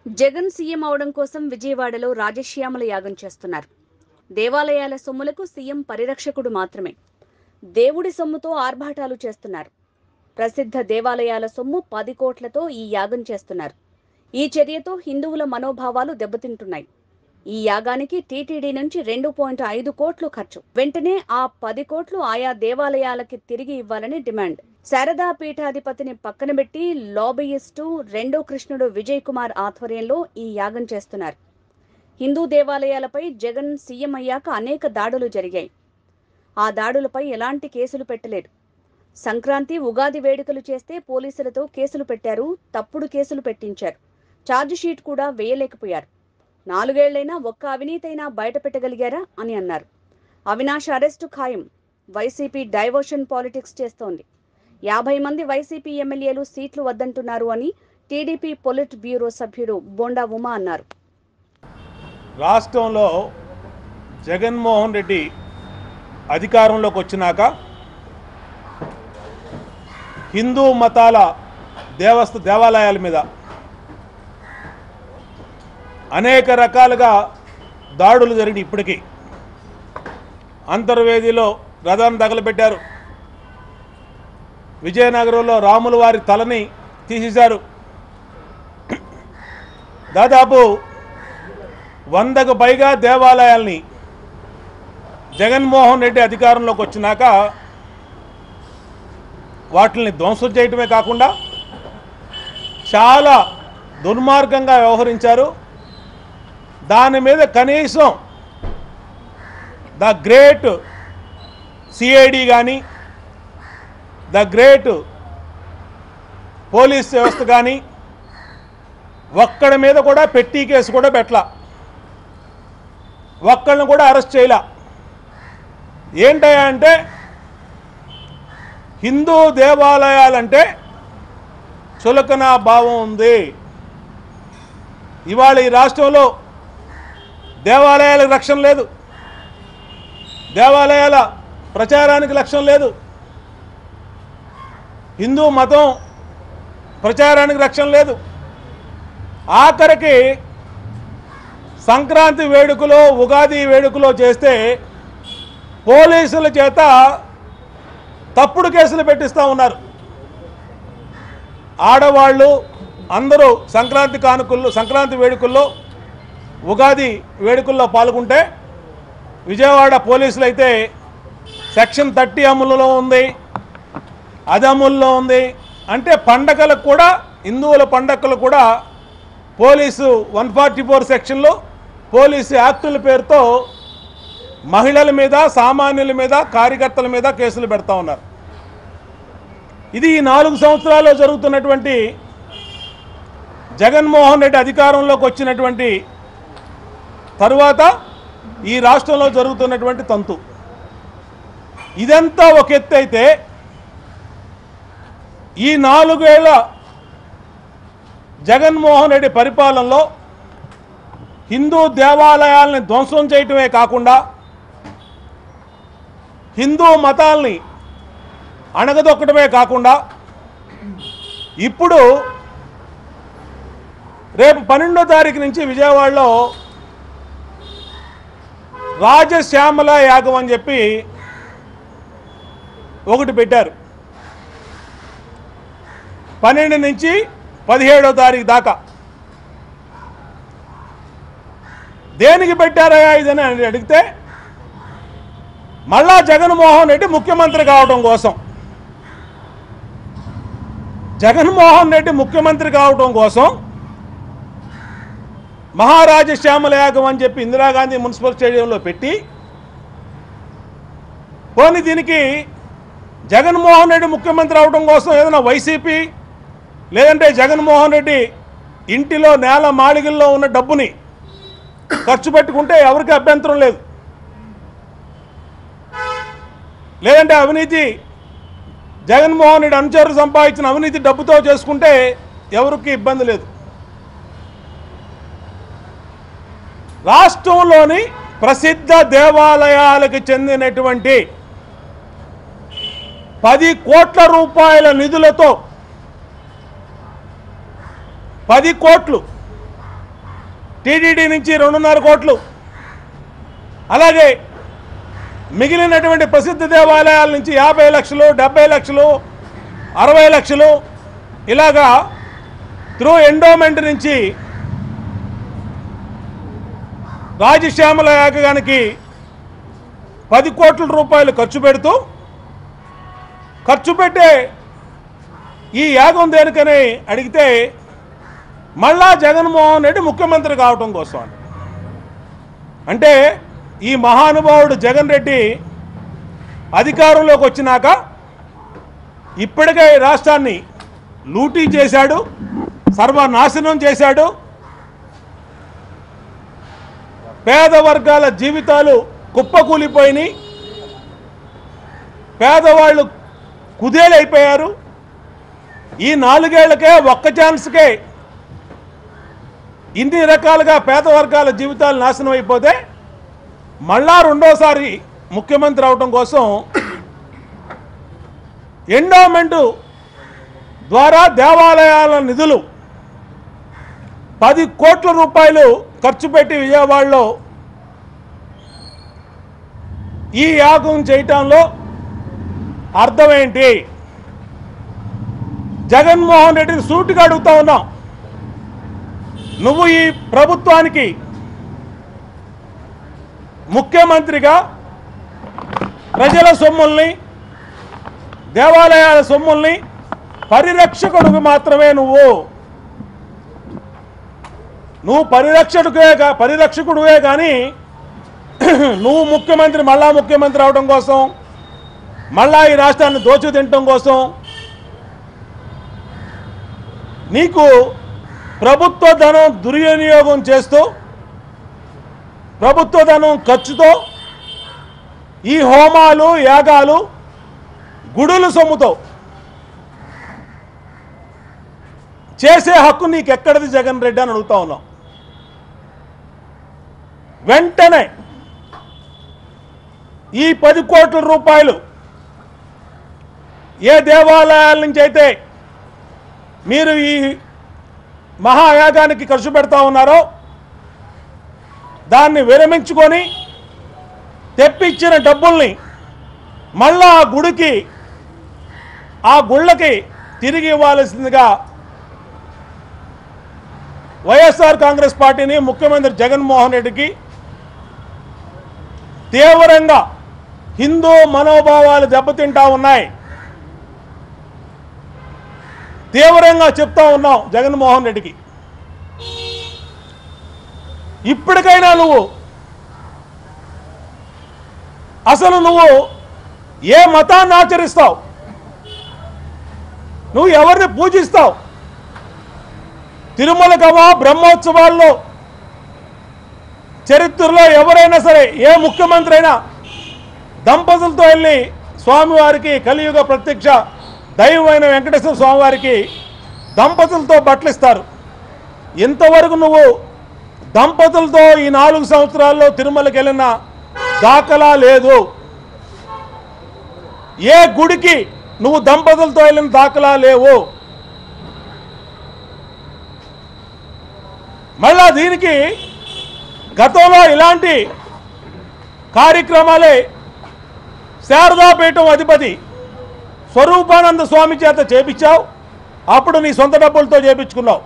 Jagan CM అవడం కోసం విజయవాడలో రాజశ్యామల యాగం చేస్తున్నారు దేవాలయాల సొమ్ములకు సీఎం పరిరక్షకుడు మాత్రమే దేవుడి సొమ్ముతో ఆర్భాటాలు చేస్తున్నారు ప్రసిద్ధ దేవాలయాల సొమ్ము పది కోట్లతో ఈ యాగం చేస్తున్నారు ఈ చర్యతో హిందువుల మనోభావాలు దెబ్బతింటున్నాయి ఈ యాగానికి టీటీడీ నుంచి రెండు పాయింట్ ఐదు కోట్లు ఖర్చు వెంటనే ఆ పది కోట్లు ఆయా దేవాలయాలకి తిరిగి ఇవ్వాలని డిమాండ్ శారదా పీఠాధిపతిని పక్కన పెట్టి లాబీయిస్టు రెండో కృష్ణుడు విజయ్ కుమార్ ఆధ్వర్యంలో ఈ యాగం చేస్తున్నారు హిందూ దేవాలయాలపై జగన్ సీఎం అయ్యాక అనేక దాడులు జరిగాయి ఆ దాడులపై ఎలాంటి కేసులు పెట్టలేదు సంక్రాంతి ఉగాది వేడుకలు చేస్తే పోలీసులతో కేసులు పెట్టారు తప్పుడు కేసులు పెట్టించారు ఛార్జ్ షీట్ కూడా వేయలేకపోయారు నాలుగేళ్లైనా ఒక్క అవినీతైనా బయట పెట్టగలిగారా అని అన్నారు అవినాష్ అరెస్టు ఖాయం వైసీపీ డైవర్షన్ పాలిటిక్స్ చేస్తోంది యాభై మంది వైసీపీ ఎమ్మెల్యేలు సీట్లు వద్దంటున్నారు అని టీడీపీ పొలిట్ బ్యూరో సభ్యుడు బొండా ఉమా అన్నారు రాష్ట్రంలో జగన్మోహన్ రెడ్డి అధికారంలోకి వచ్చినాక హిందూ మతాల దేవస్థ దేవాలయాల మీద అనేక రకాలుగా దాడులు జరిగినాయి ఇప్పటికీ అంతర్వేదిలో రథాన్ని తగలబెట్టారు విజయనగరంలో రాముల వారి తలని తీసేశారు దాదాపు వందకు పైగా దేవాలయాల్ని జగన్మోహన్ రెడ్డి అధికారంలోకి వచ్చినాక వాటిని ధ్వంసం చేయటమే కాకుండా చాలా దుర్మార్గంగా వ్యవహరించారు దాని మీద కనీసం ద గ్రేట్ సిఐడి కానీ ద గ్రేట్ పోలీస్ వ్యవస్థ కానీ ఒక్కడి మీద కూడా పెట్టి కేసు కూడా పెట్టలా ఒక్కళ్ళని కూడా అరెస్ట్ చేయలా ఏంటయ్యా అంటే హిందూ దేవాలయాలంటే చులకన భావం ఉంది ఇవాళ ఈ రాష్ట్రంలో దేవాలయాలకు రక్షణ లేదు దేవాలయాల ప్రచారానికి లక్ష్యం లేదు హిందూ మతం ప్రచారానికి రక్షణ లేదు ఆఖరికి సంక్రాంతి వేడుకలో ఉగాది వేడుకలో చేస్తే పోలీసుల చేత తప్పుడు కేసులు పెట్టిస్తూ ఉన్నారు ఆడవాళ్ళు అందరూ సంక్రాంతి కానుకల్లో సంక్రాంతి వేడుకల్లో ఉగాది వేడుకల్లో పాల్గొంటే విజయవాడ పోలీసులు అయితే సెక్షన్ థర్టీ అమలులో ఉంది అది అమలులో ఉంది అంటే పండగలకు కూడా హిందువుల పండగలు కూడా పోలీసు వన్ ఫార్టీ ఫోర్ సెక్షన్లో పోలీసు యాక్టుల పేరుతో మహిళల మీద సామాన్యుల మీద కార్యకర్తల మీద కేసులు పెడతా ఉన్నారు ఇది ఈ నాలుగు సంవత్సరాల్లో జరుగుతున్నటువంటి జగన్మోహన్ రెడ్డి అధికారంలోకి వచ్చినటువంటి తరువాత ఈ రాష్ట్రంలో జరుగుతున్నటువంటి తంతు ఇదంతా ఒక ఎత్తు అయితే ఈ నాలుగేళ్ల జగన్మోహన్ రెడ్డి పరిపాలనలో హిందూ దేవాలయాల్ని ధ్వంసం చేయటమే కాకుండా హిందూ మతాల్ని అణగదొక్కడమే కాకుండా ఇప్పుడు రేపు పన్నెండో తారీఖు నుంచి విజయవాడలో రాజశ్యామల యాగం అని చెప్పి ఒకటి పెట్టారు పన్నెండు నుంచి పదిహేడో తారీఖు దాకా దేనికి పెట్టారయ్యా ఇదని అని అడిగితే మళ్ళా జగన్మోహన్ రెడ్డి ముఖ్యమంత్రి కావడం కోసం జగన్మోహన్ రెడ్డి ముఖ్యమంత్రి కావడం కోసం మహారాజ శ్యామల యాగం అని చెప్పి ఇందిరాగాంధీ మున్సిపల్ స్టేడియంలో పెట్టి పోనీ దీనికి జగన్మోహన్ రెడ్డి ముఖ్యమంత్రి అవడం కోసం ఏదైనా వైసీపీ లేదంటే జగన్మోహన్ రెడ్డి ఇంటిలో నేల మాళిగల్లో ఉన్న డబ్బుని ఖర్చు పెట్టుకుంటే ఎవరికి అభ్యంతరం లేదు లేదంటే అవినీతి జగన్మోహన్ రెడ్డి అనుచరులు సంపాదించిన అవినీతి డబ్బుతో చేసుకుంటే ఎవరికి ఇబ్బంది లేదు రాష్ట్రంలోని ప్రసిద్ధ దేవాలయాలకు చెందినటువంటి పది కోట్ల రూపాయల నిధులతో పది కోట్లు టీడీడీ నుంచి రెండున్నర కోట్లు అలాగే మిగిలినటువంటి ప్రసిద్ధ దేవాలయాల నుంచి యాభై లక్షలు డెబ్బై లక్షలు అరవై లక్షలు ఇలాగా త్రూ ఎండోమెంట్ నుంచి రాజశ్యామల యాగానికి పది కోట్ల రూపాయలు ఖర్చు పెడుతూ ఖర్చు పెట్టే ఈ యాగం దేనికని అడిగితే మళ్ళా జగన్మోహన్ రెడ్డి ముఖ్యమంత్రి కావటం కోసం అని అంటే ఈ మహానుభావుడు జగన్ రెడ్డి అధికారంలోకి వచ్చినాక ఇప్పటికే ఈ రాష్ట్రాన్ని లూటీ చేశాడు సర్వనాశనం చేశాడు పేద వర్గాల జీవితాలు కుప్పకూలిపోయినాయి పేదవాళ్ళు కుదేలైపోయారు ఈ నాలుగేళ్లకే ఒక్క ఛాన్స్కే ఇన్ని రకాలుగా పేద వర్గాల జీవితాలు నాశనం అయిపోతే మళ్ళా రెండోసారి ముఖ్యమంత్రి అవటం కోసం ఎండోమెంటు ద్వారా దేవాలయాల నిధులు పది కోట్ల రూపాయలు ఖర్చు పెట్టి విజయవాడలో ఈ యాగం చేయటంలో అర్థం ఏంటి జగన్మోహన్ రెడ్డిని సూటిగా అడుగుతా ఉన్నాం నువ్వు ఈ ప్రభుత్వానికి ముఖ్యమంత్రిగా ప్రజల సొమ్ముల్ని దేవాలయాల సొమ్ముల్ని పరిరక్షకుడికి మాత్రమే నువ్వు నువ్వు పరిరక్షకుడివే కా పరిరక్షకుడివే కానీ నువ్వు ముఖ్యమంత్రి మళ్ళా ముఖ్యమంత్రి అవడం కోసం మళ్ళా ఈ రాష్ట్రాన్ని దోచు తినటం కోసం నీకు ప్రభుత్వ ధనం దుర్వినియోగం చేస్తూ ప్రభుత్వ ధనం ఖర్చుతో ఈ హోమాలు యాగాలు గుడులు సొమ్ముతో చేసే హక్కు నీకు ఎక్కడిది జగన్ రెడ్డి అని అడుగుతా ఉన్నాం వెంటనే ఈ పది కోట్ల రూపాయలు ఏ దేవాలయాల నుంచి అయితే మీరు ఈ మహాయాగానికి ఖర్చు పెడతా ఉన్నారో దాన్ని విరమించుకొని తెప్పించిన డబ్బుల్ని మళ్ళా ఆ గుడికి ఆ గుళ్ళకి తిరిగి ఇవ్వాల్సిందిగా వైఎస్ఆర్ కాంగ్రెస్ పార్టీని ముఖ్యమంత్రి జగన్మోహన్ రెడ్డికి తీవ్రంగా హిందూ మనోభావాలు దెబ్బతింటా ఉన్నాయి తీవ్రంగా చెప్తా ఉన్నాం జగన్మోహన్ రెడ్డికి ఇప్పటికైనా నువ్వు అసలు నువ్వు ఏ మతాన్ని ఆచరిస్తావు నువ్వు ఎవరిని పూజిస్తావు తిరుమలకవా బ్రహ్మోత్సవాల్లో చరిత్రలో ఎవరైనా సరే ఏ ముఖ్యమంత్రి అయినా దంపతులతో వెళ్ళి స్వామివారికి కలియుగ ప్రత్యక్ష దైవమైన వెంకటేశ్వర స్వామివారికి దంపతులతో బట్టలు ఇస్తారు ఇంతవరకు నువ్వు దంపతులతో ఈ నాలుగు సంవత్సరాల్లో తిరుమలకి వెళ్ళిన దాఖలా లేదు ఏ గుడికి నువ్వు దంపతులతో వెళ్ళిన దాఖలా లేవు మళ్ళా దీనికి గతంలో ఇలాంటి కార్యక్రమాలే శారదాపీఠం అధిపతి స్వరూపానంద స్వామి చేత చేపించావు అప్పుడు నీ సొంత డబ్బులతో చేపించుకున్నావు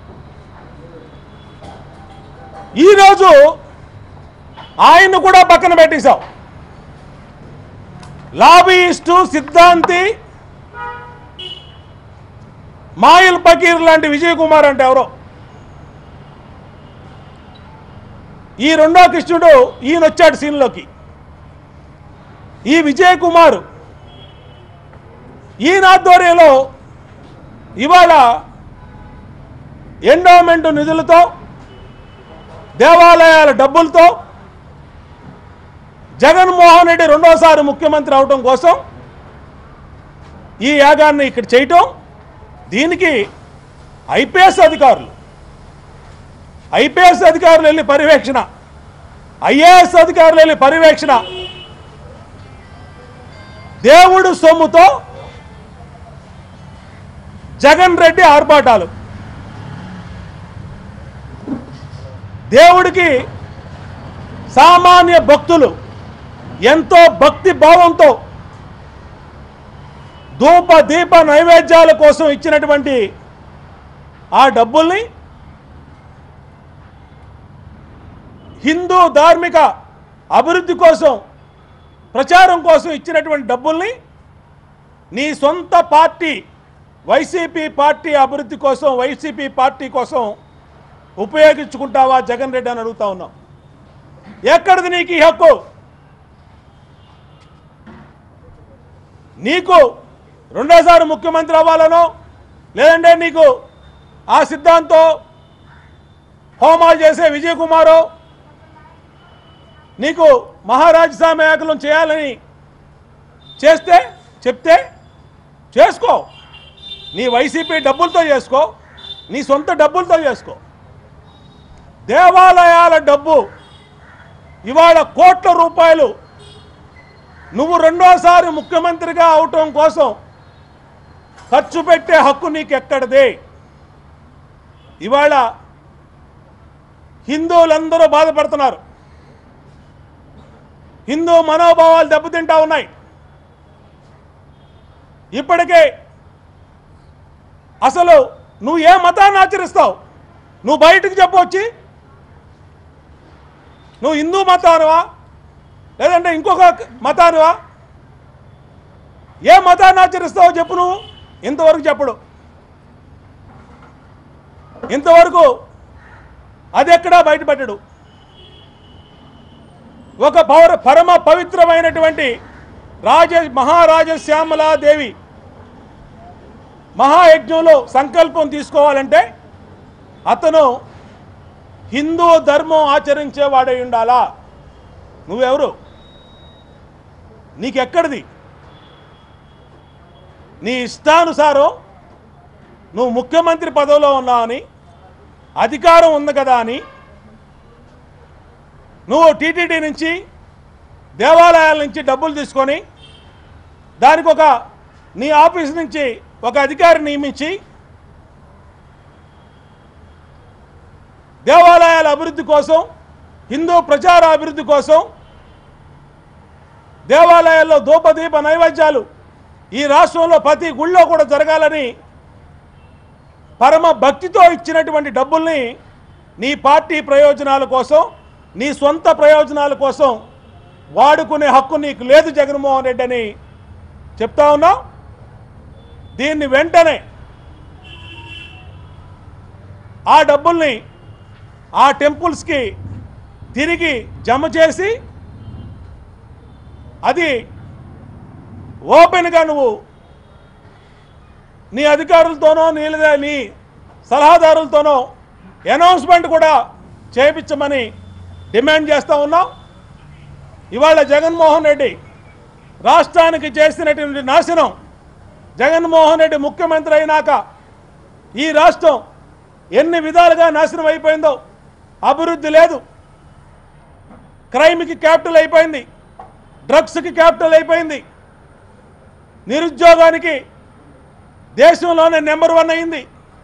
ఈరోజు ఆయన్ను కూడా పక్కన పెట్టేశావు లాబీయిస్టు సిద్ధాంతి మాయిల్ పకీర్ లాంటి విజయ్ కుమార్ అంటే ఎవరో ఈ రెండో కృష్ణుడు ఈయన వచ్చాడు సీన్లోకి ఈ విజయ్ కుమార్ ఈయన ఆధ్వర్యంలో ఇవాళ ఎండోమెంట్ నిధులతో దేవాలయాల డబ్బులతో జగన్మోహన్ రెడ్డి రెండోసారి ముఖ్యమంత్రి అవడం కోసం ఈ యాగాన్ని ఇక్కడ చేయటం దీనికి ఐపీఎస్ అధికారులు ఐపీఎస్ అధికారులు వెళ్ళి పర్యవేక్షణ ఐఏఎస్ అధికారులు వెళ్ళి పర్యవేక్షణ దేవుడు సొమ్ముతో జగన్ రెడ్డి ఆర్భాటాలు దేవుడికి సామాన్య భక్తులు ఎంతో భక్తి భావంతో ధూప దీప నైవేద్యాల కోసం ఇచ్చినటువంటి ఆ డబ్బుల్ని హిందూ ధార్మిక అభివృద్ధి కోసం ప్రచారం కోసం ఇచ్చినటువంటి డబ్బుల్ని నీ సొంత పార్టీ వైసీపీ పార్టీ అభివృద్ధి కోసం వైసీపీ పార్టీ కోసం ఉపయోగించుకుంటావా జగన్ రెడ్డి అని అడుగుతా ఉన్నాం ఎక్కడిది నీకు ఈ హక్కు నీకు రెండోసారి ముఖ్యమంత్రి అవ్వాలనో లేదంటే నీకు ఆ సిద్ధాంతో హోమాలు చేసే విజయ్ కుమారో నీకు మహారాజస్వామి యాగలం చేయాలని చేస్తే చెప్తే చేసుకో నీ వైసీపీ డబ్బులతో చేసుకో నీ సొంత డబ్బులతో చేసుకో దేవాలయాల డబ్బు ఇవాళ కోట్ల రూపాయలు నువ్వు రెండోసారి ముఖ్యమంత్రిగా అవటం కోసం ఖర్చు పెట్టే హక్కు నీకు ఎక్కడదే ఇవాళ హిందువులందరూ బాధపడుతున్నారు హిందూ మనోభావాలు దెబ్బతింటా ఉన్నాయి ఇప్పటికే అసలు నువ్వు ఏ మతాన్ని ఆచరిస్తావు నువ్వు బయటకు చెప్పొచ్చి నువ్వు హిందూ మతానువా లేదంటే ఇంకొక మతానువా ఏ మతాన్ని ఆచరిస్తావో చెప్పు నువ్వు ఇంతవరకు చెప్పడు ఇంతవరకు అది ఎక్కడా బయటపెట్టడు ఒక పౌర పరమ పవిత్రమైనటువంటి రాజ మహారాజశ్యామలాదేవి మహాయజ్ఞంలో సంకల్పం తీసుకోవాలంటే అతను హిందూ ధర్మం ఆచరించేవాడై ఉండాలా నువ్వెవరు నీకెక్కడిది నీ ఇష్టానుసారం నువ్వు ముఖ్యమంత్రి పదవిలో ఉన్నావని అధికారం ఉంది కదా అని నువ్వు టీటీడీ నుంచి దేవాలయాల నుంచి డబ్బులు తీసుకొని దానికి ఒక నీ ఆఫీస్ నుంచి ఒక అధికారి నియమించి దేవాలయాల అభివృద్ధి కోసం హిందూ ప్రచార అభివృద్ధి కోసం దేవాలయాల్లో ధూపదీప నైవేద్యాలు ఈ రాష్ట్రంలో ప్రతి గుళ్ళో కూడా జరగాలని పరమ భక్తితో ఇచ్చినటువంటి డబ్బుల్ని నీ పార్టీ ప్రయోజనాల కోసం నీ సొంత ప్రయోజనాల కోసం వాడుకునే హక్కు నీకు లేదు జగన్మోహన్ రెడ్డి అని చెప్తా ఉన్నాం దీన్ని వెంటనే ఆ డబ్బుల్ని ఆ టెంపుల్స్కి తిరిగి జమ చేసి అది ఓపెన్గా నువ్వు నీ అధికారులతోనో నీ లేదా నీ సలహాదారులతోనో అనౌన్స్మెంట్ కూడా చేయించమని డిమాండ్ చేస్తూ ఉన్నాం ఇవాళ జగన్మోహన్ రెడ్డి రాష్ట్రానికి చేసినటువంటి నాశనం జగన్మోహన్ రెడ్డి ముఖ్యమంత్రి అయినాక ఈ రాష్ట్రం ఎన్ని విధాలుగా నాశనం అయిపోయిందో అభివృద్ధి లేదు క్రైమ్కి క్యాపిటల్ అయిపోయింది డ్రగ్స్కి క్యాపిటల్ అయిపోయింది నిరుద్యోగానికి దేశంలోనే నెంబర్ వన్ అయింది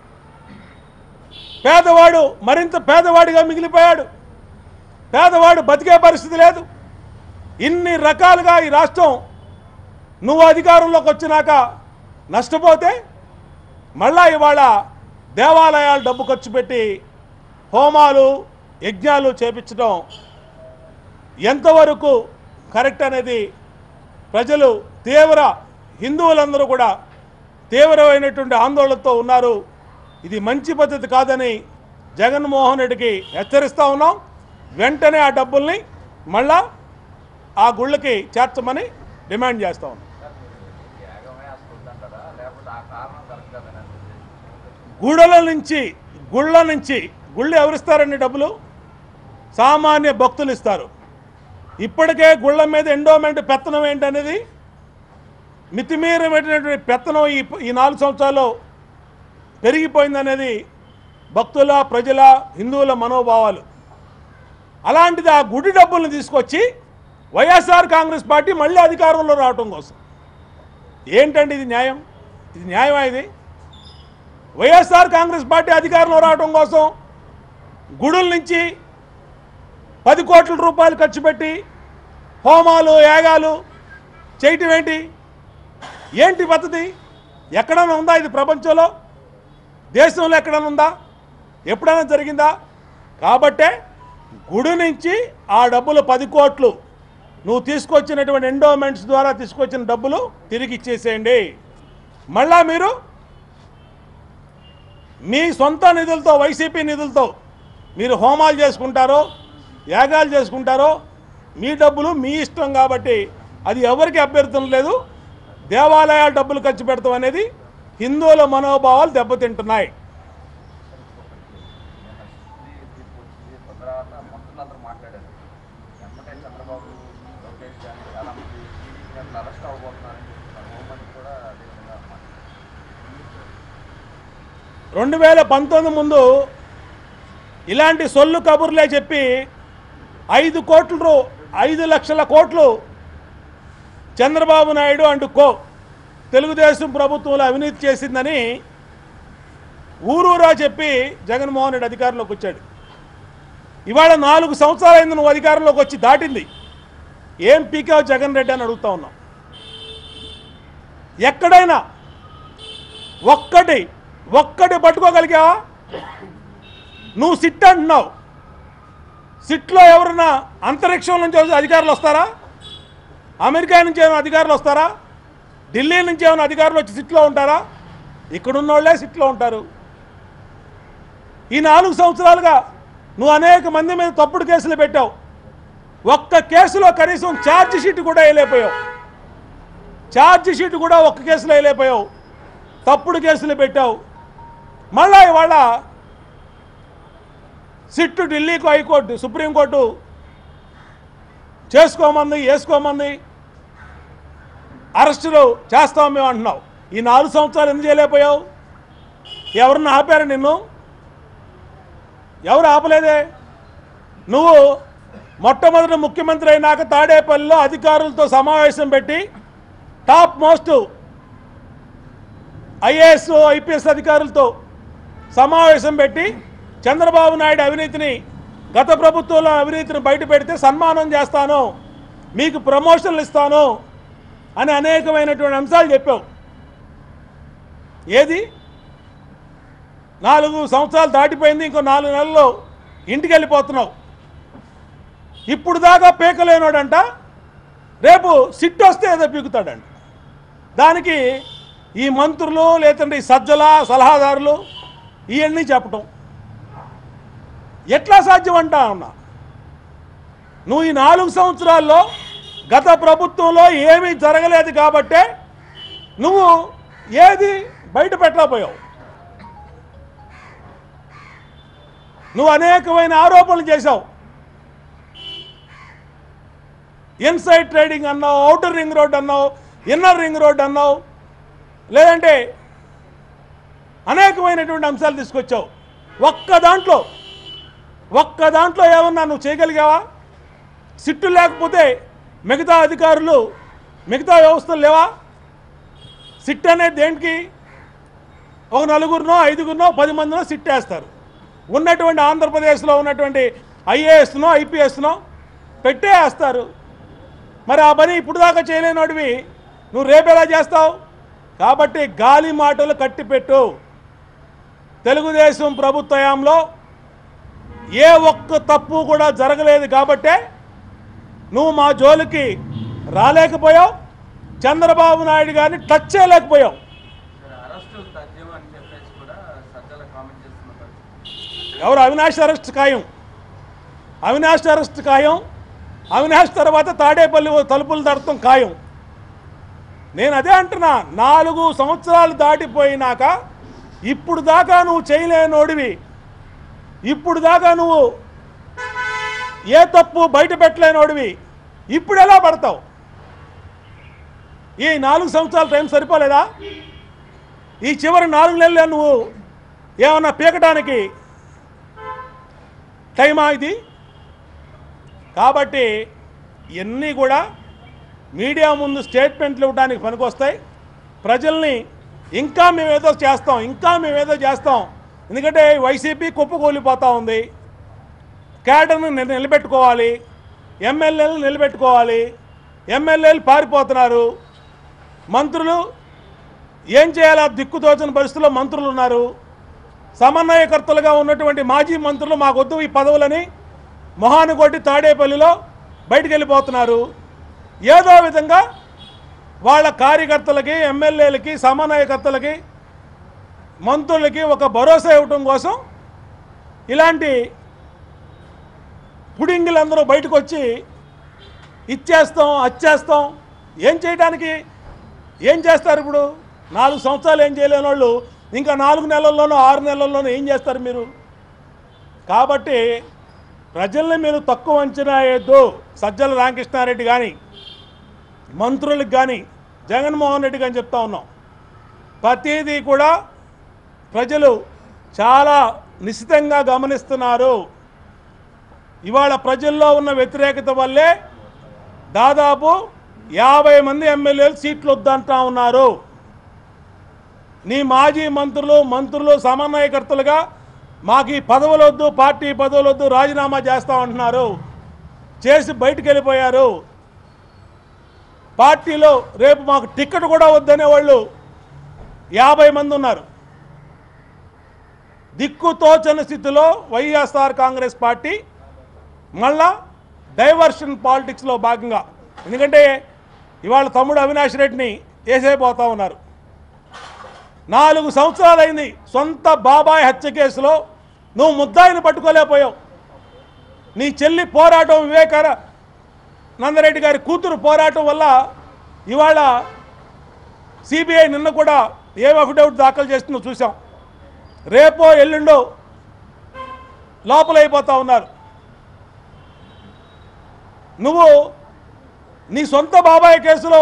పేదవాడు మరింత పేదవాడిగా మిగిలిపోయాడు పేదవాడు బతికే పరిస్థితి లేదు ఇన్ని రకాలుగా ఈ రాష్ట్రం నువ్వు అధికారంలోకి వచ్చినాక నష్టపోతే మళ్ళా ఇవాళ దేవాలయాలు డబ్బు ఖర్చు పెట్టి హోమాలు యజ్ఞాలు చేపించడం ఎంతవరకు కరెక్ట్ అనేది ప్రజలు తీవ్ర హిందువులందరూ కూడా తీవ్రమైనటువంటి ఆందోళనతో ఉన్నారు ఇది మంచి పద్ధతి కాదని జగన్మోహన్ రెడ్డికి హెచ్చరిస్తూ ఉన్నాం వెంటనే ఆ డబ్బుల్ని మళ్ళా ఆ గుళ్ళకి చేర్చమని డిమాండ్ చేస్తా ఉన్నాం త్యాగమే వస్తుందంటారా లేకపోతే ఆ కారణం కరెక్ట్ కదా గుళ్ళ నుంచి గుళ్ళ నుంచి గుళ్ళు ఎవరిస్తారండి డబ్బులు సామాన్య భక్తులు ఇస్తారు ఇప్పటికే గుళ్ళ మీద ఎండోమెంట్ పెత్తనం ఏంటనేది మితిమీరమైనటువంటి పెత్తనం ఈ ఈ నాలుగు సంవత్సరాల్లో పెరిగిపోయిందనేది భక్తుల ప్రజల హిందువుల మనోభావాలు అలాంటిది ఆ గుడి డబ్బుల్ని తీసుకొచ్చి వైఎస్ఆర్ కాంగ్రెస్ పార్టీ మళ్ళీ అధికారంలో రావటం కోసం ఏంటండి ఇది న్యాయం ఇది న్యాయమా ఇది వైఎస్ఆర్ కాంగ్రెస్ పార్టీ అధికారంలో రావడం కోసం గుడుల నుంచి పది కోట్ల రూపాయలు ఖర్చు పెట్టి హోమాలు యాగాలు చేయటం ఏంటి ఏంటి పద్ధతి ఎక్కడైనా ఉందా ఇది ప్రపంచంలో దేశంలో ఎక్కడైనా ఉందా ఎప్పుడైనా జరిగిందా కాబట్టే గుడి నుంచి ఆ డబ్బులు పది కోట్లు నువ్వు తీసుకొచ్చినటువంటి ఎండోమెంట్స్ ద్వారా తీసుకొచ్చిన డబ్బులు తిరిగి ఇచ్చేసేయండి మళ్ళా మీరు మీ సొంత నిధులతో వైసీపీ నిధులతో మీరు హోమాలు చేసుకుంటారో యాగాలు చేసుకుంటారో మీ డబ్బులు మీ ఇష్టం కాబట్టి అది ఎవరికి అభ్యర్థం లేదు దేవాలయాల డబ్బులు ఖర్చు పెడతాం అనేది హిందువుల మనోభావాలు దెబ్బతింటున్నాయి ఇది తీర్పు వచ్చింది తర్వాత మంత్రులందరూ మాట్లాడారు వెంటనే చంద్రబాబు లోకేష్ కానీ చాలా మంది టీడీపీ నేతలు అరెస్ట్ అవ్వబోతున్నారని చెప్తున్నారు హోంమంత్రి కూడా అదే విధంగా మాట్లాడారు రెండు వేల పంతొమ్మిది ముందు ఇలాంటి సొల్లు కబుర్లే చెప్పి ఐదు కోట్ల రూ- ఐదు లక్షల కోట్లు చంద్రబాబు నాయుడు అండ్ కో తెలుగుదేశం ప్రభుత్వంలో అవినీతి చేసిందని ఊరూరా చెప్పి జగన్మోహన్ రెడ్డి అధికారంలోకి వచ్చాడు ఇవాళ నాలుగు సంవత్సరాలైంది నువ్వు అధికారంలోకి వచ్చి దాటింది ఏం పీకావు జగన్ రెడ్డి అని అడుగుతా ఉన్నాం ఎక్కడైనా ఒక్కటి ఒక్కటి పట్టుకోగలిగావా నువ్వు సిట్ అంటున్నావు సిట్లో ఎవరన్నా అంతరిక్షం నుంచి వచ్చే అధికారులు వస్తారా అమెరికా నుంచి ఏమైనా అధికారులు వస్తారా ఢిల్లీ నుంచి ఏమైనా అధికారులు వచ్చి సిట్లో ఉంటారా ఇక్కడున్న వాళ్ళే సిట్లో ఉంటారు ఈ నాలుగు సంవత్సరాలుగా నువ్వు అనేక మంది మీద తప్పుడు కేసులు పెట్టావు ఒక్క కేసులో కనీసం ఛార్జ్ షీట్ కూడా వేయలేకపోయావు ఛార్జ్ షీట్ కూడా ఒక్క కేసులో వేయలేకపోయావు తప్పుడు కేసులు పెట్టావు మళ్ళా ఇవాళ సిట్టు ఢిల్లీకు హైకోర్టు సుప్రీంకోర్టు చేసుకోమంది వేసుకోమంది అరెస్టులు చేస్తాం మేము అంటున్నావు ఈ నాలుగు సంవత్సరాలు ఎందుకు చేయలేకపోయావు ఎవరన్నా ఆపారు నిన్ను ఎవరు ఆపలేదే నువ్వు మొట్టమొదటి ముఖ్యమంత్రి అయినాక తాడేపల్లిలో అధికారులతో సమావేశం పెట్టి టాప్ మోస్ట్ ఐఏఎస్ ఐపీఎస్ అధికారులతో సమావేశం పెట్టి చంద్రబాబు నాయుడు అవినీతిని గత ప్రభుత్వంలో అవినీతిని బయట పెడితే సన్మానం చేస్తాను మీకు ప్రమోషన్లు ఇస్తాను అని అనేకమైనటువంటి అంశాలు చెప్పావు ఏది నాలుగు సంవత్సరాలు దాటిపోయింది ఇంకో నాలుగు నెలల్లో ఇంటికి వెళ్ళిపోతున్నావు ఇప్పుడు దాకా పీకలేనోడంట రేపు సిట్ వస్తే ఏదో పీకుతాడంట దానికి ఈ మంత్రులు లేదంటే ఈ సజ్జల సలహాదారులు ఇవన్నీ చెప్పటం ఎట్లా సాధ్యం అంటా ఉన్నా నువ్వు ఈ నాలుగు సంవత్సరాల్లో గత ప్రభుత్వంలో ఏమీ జరగలేదు కాబట్టే నువ్వు ఏది బయట పెట్టలేకపోయావు నువ్వు అనేకమైన ఆరోపణలు చేశావు ఇన్సైడ్ ట్రేడింగ్ అన్నావు అవుటర్ రింగ్ రోడ్ అన్నావు ఇన్నర్ రింగ్ రోడ్ అన్నావు లేదంటే అనేకమైనటువంటి అంశాలు తీసుకొచ్చావు ఒక్క దాంట్లో ఒక్క దాంట్లో ఏమన్నా నువ్వు చేయగలిగావా సిట్టు లేకపోతే మిగతా అధికారులు మిగతా వ్యవస్థలు లేవా సిట్ అనేది దేనికి ఒక నలుగురినో ఐదుగురినో పది మందినో సిట్ వేస్తారు ఉన్నటువంటి ఆంధ్రప్రదేశ్లో ఉన్నటువంటి ఐఏఎస్నో ఐపీఎస్నో పెట్టే వేస్తారు మరి ఆ పని ఇప్పుడు దాకా చేయలేనోడివి నువ్వు రేపు ఎలా చేస్తావు కాబట్టి గాలి మాటలు కట్టిపెట్టు తెలుగుదేశం ప్రభుత్వయంలో ఏ ఒక్క తప్పు కూడా జరగలేదు కాబట్టే నువ్వు మా జోలికి రాలేకపోయావు చంద్రబాబు నాయుడు గారిని టచ్ చేయలేకపోయావు అరెస్టు తథ్యం అని చెప్పేసి కూడా సజ్జల కామెంట్ చేస్తున్నారు ఎవరు అవినాష్ అరెస్ట్ ఖాయం అవినాష్ అరెస్ట్ ఖాయం అవినాష్ తర్వాత తాడేపల్లి తలుపులు తడతాం ఖాయం నేను అదే అంటున్నా నాలుగు సంవత్సరాలు దాటిపోయినాక ఇప్పుడు దాకా నువ్వు చేయలేనోడివి ఇప్పుడు దాకా నువ్వు ఏ తప్పు బయట పెట్టలేనోడివి ఇప్పుడు ఎలా పడతావు ఈ నాలుగు సంవత్సరాల టైం సరిపోలేదా ఈ చివరి నాలుగు నెలలే నువ్వు ఏమన్నా పీకటానికి టైమా ఇది కాబట్టి ఇవన్నీ కూడా మీడియా ముందు స్టేట్మెంట్లు ఇవ్వడానికి పనికొస్తాయి ప్రజల్ని ఇంకా మేమేదో చేస్తాం ఇంకా మేమేదో చేస్తాం ఎందుకంటే వైసీపీ కుప్పకూలిపోతూ ఉంది క్యాడర్ను నిల- నిలబెట్టుకోవాలి ఎమ్మెల్యేలు నిలబెట్టుకోవాలి ఎమ్మెల్యేలు పారిపోతున్నారు మంత్రులు ఏం చేయాలో దిక్కుతోచని పరిస్థితుల్లో మంత్రులు ఉన్నారు సమన్వయకర్తలుగా ఉన్నటువంటి మాజీ మంత్రులు మాకొద్దు ఈ పదవులని మొహాన్ని కొట్టి తాడేపల్లిలో బయటికి వెళ్ళిపోతున్నారు ఏదో విధంగా వాళ్ళ కార్యకర్తలకి ఎమ్మెల్యేలకి సమన్వయకర్తలకి మంత్రులకి ఒక భరోసా ఇవ్వటం కోసం ఇలాంటి పుడింగిలందరూ బయటకు వచ్చి ఇచ్చేస్తాం అచ్చేస్తాం ఏం చేయడానికి ఏం చేస్తారు ఇప్పుడు నాలుగు సంవత్సరాలు ఏం చేయలేని వాళ్ళు ఇంకా నాలుగు నెలల్లోనో ఆరు నెలల్లోనో ఏం చేస్తారు మీరు కాబట్టి ప్రజల్ని మీరు తక్కువ అంచనా వేయద్దు సజ్జల రామకృష్ణారెడ్డి కానీ మంత్రులకు కానీ జగన్మోహన్ రెడ్డి కానీ చెప్తా ఉన్నాం ప్రతిదీ కూడా ప్రజలు చాలా నిశ్చితంగా గమనిస్తున్నారు ఇవాళ ప్రజల్లో ఉన్న వ్యతిరేకత వల్లే దాదాపు యాభై మంది ఎమ్మెల్యేలు సీట్లు వద్దంటా ఉన్నారు నీ మాజీ మంత్రులు మంత్రులు సమన్వయకర్తలుగా మాకు ఈ పదవులు వద్దు పార్టీ పదవులు వద్దు రాజీనామా చేస్తామంటున్నారు చేసి బయటికి వెళ్ళిపోయారు పార్టీలో రేపు మాకు టికెట్ కూడా వద్దనే వాళ్ళు యాభై మంది ఉన్నారు దిక్కుతోచని స్థితిలో వైఎస్ఆర్ కాంగ్రెస్ పార్టీ మళ్ళా డైవర్షన్ పాలిటిక్స్లో భాగంగా ఎందుకంటే ఇవాళ తమ్ముడు అవినాష్ రెడ్డిని వేసేపోతా ఉన్నారు నాలుగు సంవత్సరాలైంది సొంత బాబాయ్ హత్య కేసులో నువ్వు ముద్దాయిని పట్టుకోలేకపోయావు నీ చెల్లి పోరాటం వివేకార నందరెడ్డి గారి కూతురు పోరాటం వల్ల ఇవాళ సిబిఐ నిన్న కూడా ఏం అఫిడవిట్ దాఖలు చేస్తుందో చూసాం రేపో ఎల్లుండో లోపలైపోతా ఉన్నారు నువ్వు నీ సొంత బాబాయ్ కేసులో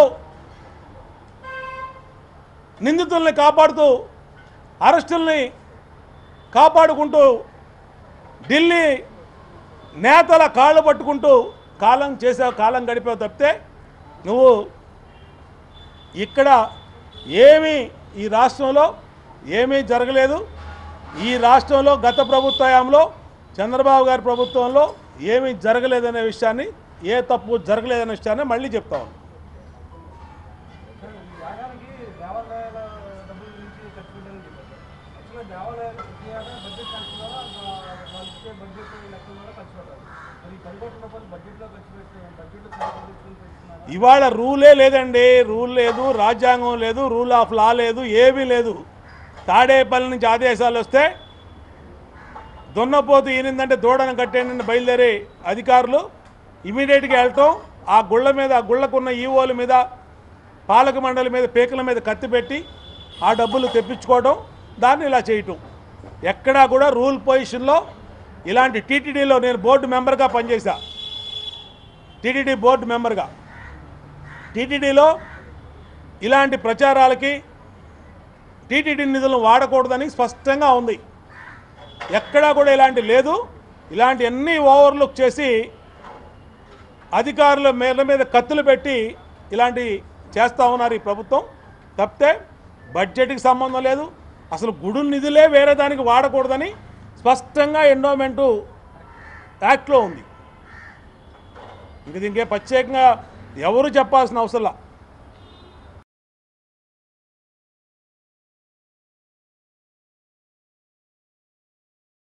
నిందితుల్ని కాపాడుతూ అరెస్టుల్ని కాపాడుకుంటూ ఢిల్లీ నేతల కాళ్ళు పట్టుకుంటూ కాలం చేసావు కాలం గడిపావు తప్పితే నువ్వు ఇక్కడ ఏమీ ఈ రాష్ట్రంలో ఏమీ జరగలేదు ఈ రాష్ట్రంలో గత ప్రభుత్వంలో చంద్రబాబు గారి ప్రభుత్వంలో ఏమీ జరగలేదనే విషయాన్ని ఏ తప్పు జరగలేదనే విషయాన్ని మళ్ళీ చెప్తా ఉన్నాను యాగానికి దేవాలయాల డబ్బుల నుంచి ఖర్చు పెట్టాలని చెప్పారు యాక్చువల్గా దేవాలయాలు ప్రతి ఏటా బడ్జెట్ శాంక్షన్ వాళ్ళు ఇచ్చే బడ్జెట్ లెక్కల ద్వారా ఖర్చు పెట్టాలి మరి ఈ పది కోట్ల రూపాయలు బడ్జెట్లో ఖర్చు పెట్టి బడ్జెట్లో తీసుకుని పెడుతున్నారు ఇవాళ రూలే లేదండి రూల్ లేదు రాజ్యాంగం లేదు రూల్ ఆఫ్ లా లేదు ఏమీ లేదు తాడేపల్లి నుంచి ఆదేశాలు వస్తే దున్నపోతు ఈనిందంటే దూడను కట్టేయండి బయలుదేరి అధికారులు ఇమీడియట్గా వెళ్ళటం ఆ గుళ్ళ మీద ఆ గుళ్ళకున్న ఈవోల మీద పాలక మండలి మీద పీకల మీద కత్తి పెట్టి ఆ డబ్బులు తెప్పించుకోవడం దాన్ని ఇలా చేయటం ఎక్కడా కూడా రూల్ పొజిషన్లో ఇలాంటి టీటీడీలో నేను బోర్డు మెంబర్గా పనిచేశా టీటీడీ బోర్డు మెంబర్గా టీటీడీలో ఇలాంటి ప్రచారాలకి టీటీడీ నిధులను వాడకూడదని స్పష్టంగా ఉంది ఎక్కడా కూడా ఇలాంటి లేదు ఇలాంటి అన్ని ఓవర్లుక్ చేసి అధికారుల మేల మీద కత్తులు పెట్టి ఇలాంటి చేస్తూ ఉన్నారు ఈ ప్రభుత్వం తప్పితే బడ్జెట్కి సంబంధం లేదు అసలు గుడు నిధులే వేరే దానికి వాడకూడదని స్పష్టంగా ఎండోమెంటు యాక్ట్లో ఉంది ఇంక దీనికే ప్రత్యేకంగా ఎవరు చెప్పాల్సిన అవసరం